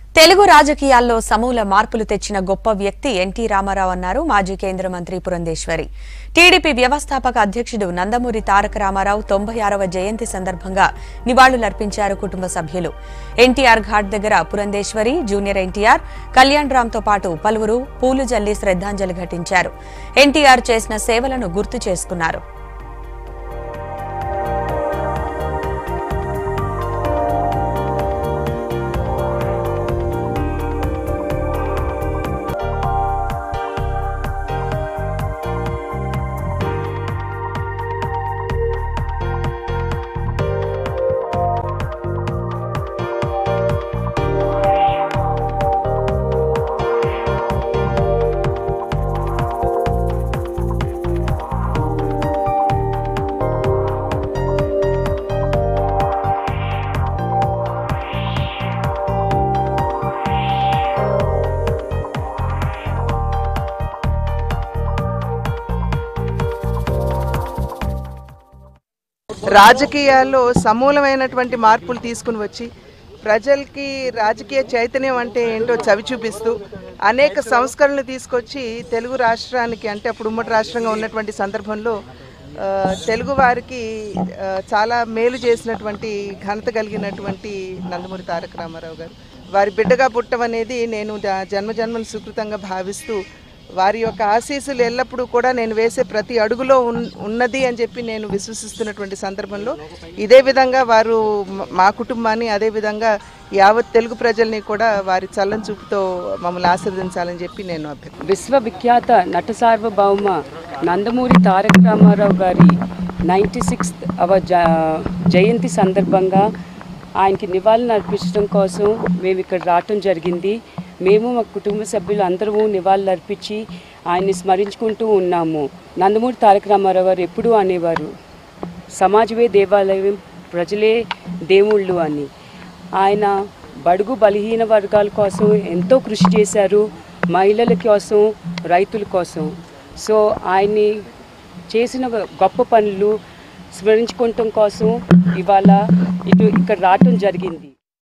తెలుగు రాజకీయాల్లో సమూల మార్పులు తెచ్చిన గొప్ప వ్యక్తి ఎన్టీ రామారావు అన్నారు మాజీ కేంద్ర మంత్రి పురంధేశ్వరి టీడీపీ వ్యవస్థాపక అధ్యక్షుడు నందమూరి తారక రామారావు తొంభై ఆరవ జయంతి సందర్భంగా నివాళులర్పించారు కుటుంబ సభ్యులు ఎన్టీఆర్ ఘాట్ దగ్గర పురంధేశ్వరి జూనియర్ ఎన్టీఆర్ కళ్యాణ్ రామ్తో పాటు పలువురు పూలు జల్లి శ్రద్ధాంజలి ఘటించారు ఎన్టీఆర్ చేసిన సేవలను గుర్తు చేసుకున్నారు రాజకీయాల్లో సమూలమైనటువంటి మార్పులు తీసుకుని వచ్చి ప్రజలకి రాజకీయ చైతన్యం అంటే ఏంటో చవి చూపిస్తూ అనేక సంస్కరణలు తీసుకొచ్చి తెలుగు రాష్ట్రానికి అంటే అప్పుడు ఉమ్మడి రాష్ట్రంగా ఉన్నటువంటి సందర్భంలో ఆ, తెలుగు వారికి ఆ, చాలా మేలు చేసినటువంటి ఘనత కలిగినటువంటి నందమూరి తారక రామారావు గారు వారి బిడ్డగా పుట్టం అనేది నేను ద- జన్మ జన్మల సుకృతంగా భావిస్తూ వారి యొక్క ఆశీస్సులు ఎల్లప్పుడూ కూడా నేను వేసే ప్రతి అడుగులో ఉన్- ఉన్నది అని చెప్పి నేను విశ్వసిస్తున్నటువంటి సందర్భంలో ఇదే విధంగా వారు మ- మా కుటుంబాన్ని అదే విధంగా యావత్ తెలుగు ప్రజల్ని కూడా వారి చల్లని చూపుతో మమ్మల్ని ఆశీర్వదించాలని చెప్పి నేను అభ్యర్థి విశ్వవిఖ్యాత నట సార్వభౌమ నందమూరి తారక రామారావు గారి నైంటీ సిక్స్త్ అవ జ జయంతి సందర్భంగా ఆయనకి నివాళులు అర్పించడం కోసం మేము ఇక్కడ రావటం జరిగింది మేము మా కుటుంబ సభ్యులు అందరము నివాళులు అర్పించి ఆయన్ని స్మరించుకుంటూ ఉన్నాము నందమూరి తారక రామారావు గారు ఎప్పుడూ అనేవారు సమాజమే దేవాలయం ప్రజలే దేవుళ్ళు అని ఆయన బడుగు బలహీన వర్గాల కోసం ఎంతో కృషి చేశారు మహిళల కోసం రైతుల కోసం సో ఆయన్ని చేసిన గొప్ప పనులు స్మరించుకోవటం కోసం ఇవాళ ఇటు ఇక్కడ రావటం జరిగింది